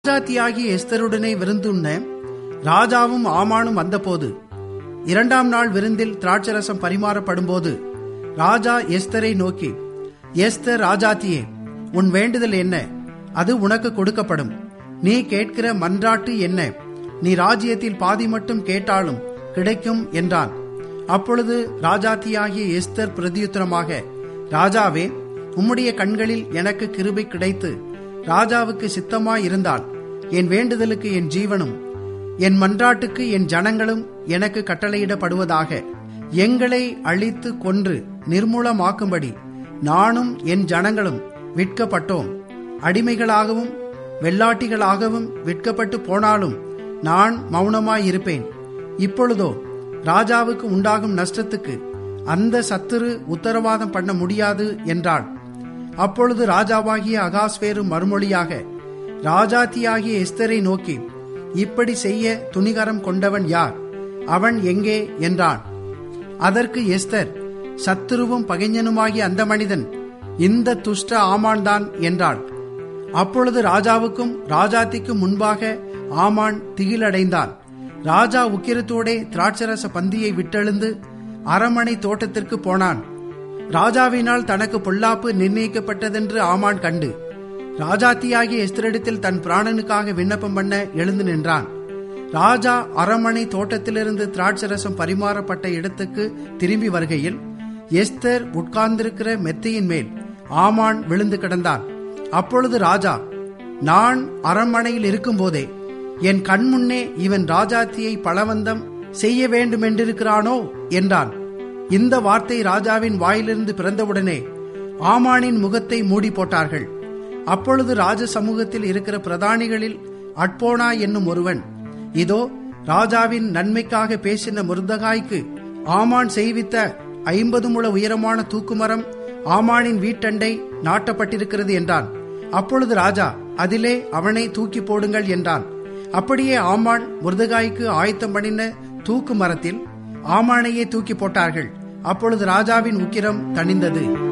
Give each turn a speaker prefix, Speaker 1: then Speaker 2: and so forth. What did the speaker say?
Speaker 1: ராஜாத்தியாகிய எஸ்தருடனே விருந்துண்ண ராஜாவும் ஆமானும் வந்தபோது இரண்டாம் நாள் விருந்தில் திராட்சரசம் பரிமாறப்படும்போது ராஜா எஸ்தரை நோக்கி எஸ்தர் ராஜாத்தியே உன் வேண்டுதல் என்ன அது உனக்கு கொடுக்கப்படும் நீ கேட்கிற மன்றாட்டு என்ன நீ ராஜ்யத்தில் பாதி மட்டும் கேட்டாலும் கிடைக்கும் என்றான் அப்பொழுது ராஜாத்தியாகிய எஸ்தர் பிரதியுத்தரமாக ராஜாவே உம்முடைய கண்களில் எனக்கு கிருபை கிடைத்து ராஜாவுக்கு சித்தமாய் இருந்தால் என் வேண்டுதலுக்கு என் ஜீவனும் என் மன்றாட்டுக்கு என் ஜனங்களும் எனக்கு கட்டளையிடப்படுவதாக எங்களை அழித்து கொன்று நிர்மூலமாக்கும்படி நானும் என் ஜனங்களும் விற்கப்பட்டோம் அடிமைகளாகவும் வெள்ளாட்டிகளாகவும் விற்கப்பட்டு போனாலும் நான் மௌனமாயிருப்பேன் இப்பொழுதோ ராஜாவுக்கு உண்டாகும் நஷ்டத்துக்கு அந்த சத்துரு உத்தரவாதம் பண்ண முடியாது என்றாள் அப்பொழுது ராஜாவாகிய அகாஸ்வேரு மறுமொழியாக ராஜாத்தியாகிய எஸ்தரை நோக்கி இப்படி செய்ய துணிகரம் கொண்டவன் யார் அவன் எங்கே என்றான் அதற்கு எஸ்தர் சத்துருவும் பகைஞனுமாகிய அந்த மனிதன் இந்த துஷ்ட ஆமான்தான் என்றாள் அப்பொழுது ராஜாவுக்கும் ராஜாத்திக்கும் முன்பாக ஆமான் திகிலடைந்தான் ராஜா உக்கிரத்தோடே திராட்சரச பந்தியை விட்டெழுந்து அரமனை தோட்டத்திற்கு போனான் ராஜாவினால் தனக்கு பொல்லாப்பு நிர்ணயிக்கப்பட்டதென்று ஆமான் கண்டு ராஜாத்தியாகிய எஸ்தரிடத்தில் தன் பிராணனுக்காக விண்ணப்பம் பண்ண எழுந்து நின்றான் ராஜா அரமனை தோட்டத்திலிருந்து திராட்சரசம் பரிமாறப்பட்ட இடத்துக்கு திரும்பி வருகையில் எஸ்தர் உட்கார்ந்திருக்கிற மெத்தையின் மேல் ஆமான் விழுந்து கிடந்தான் அப்பொழுது ராஜா நான் அரண்மனையில் இருக்கும்போதே என் கண்முன்னே இவன் ராஜாத்தியை பலவந்தம் செய்ய வேண்டுமென்றிருக்கிறானோ என்றான் இந்த வார்த்தை ராஜாவின் வாயிலிருந்து பிறந்தவுடனே ஆமானின் முகத்தை மூடி போட்டார்கள் அப்பொழுது ராஜ சமூகத்தில் இருக்கிற பிரதானிகளில் அட்போனா என்னும் ஒருவன் இதோ ராஜாவின் நன்மைக்காக பேசின முருதகாய்க்கு ஆமான் செய்வித்த ஐம்பது முழ உயரமான தூக்குமரம் ஆமானின் வீட்டண்டை நாட்டப்பட்டிருக்கிறது என்றான் அப்பொழுது ராஜா அதிலே அவனை தூக்கி போடுங்கள் என்றான் அப்படியே ஆமான் முருதகாய்க்கு ஆயத்தம் பண்ணின தூக்கு மரத்தில் ஆமானையே தூக்கி போட்டார்கள் அப்பொழுது ராஜாவின் உக்கிரம் தணிந்தது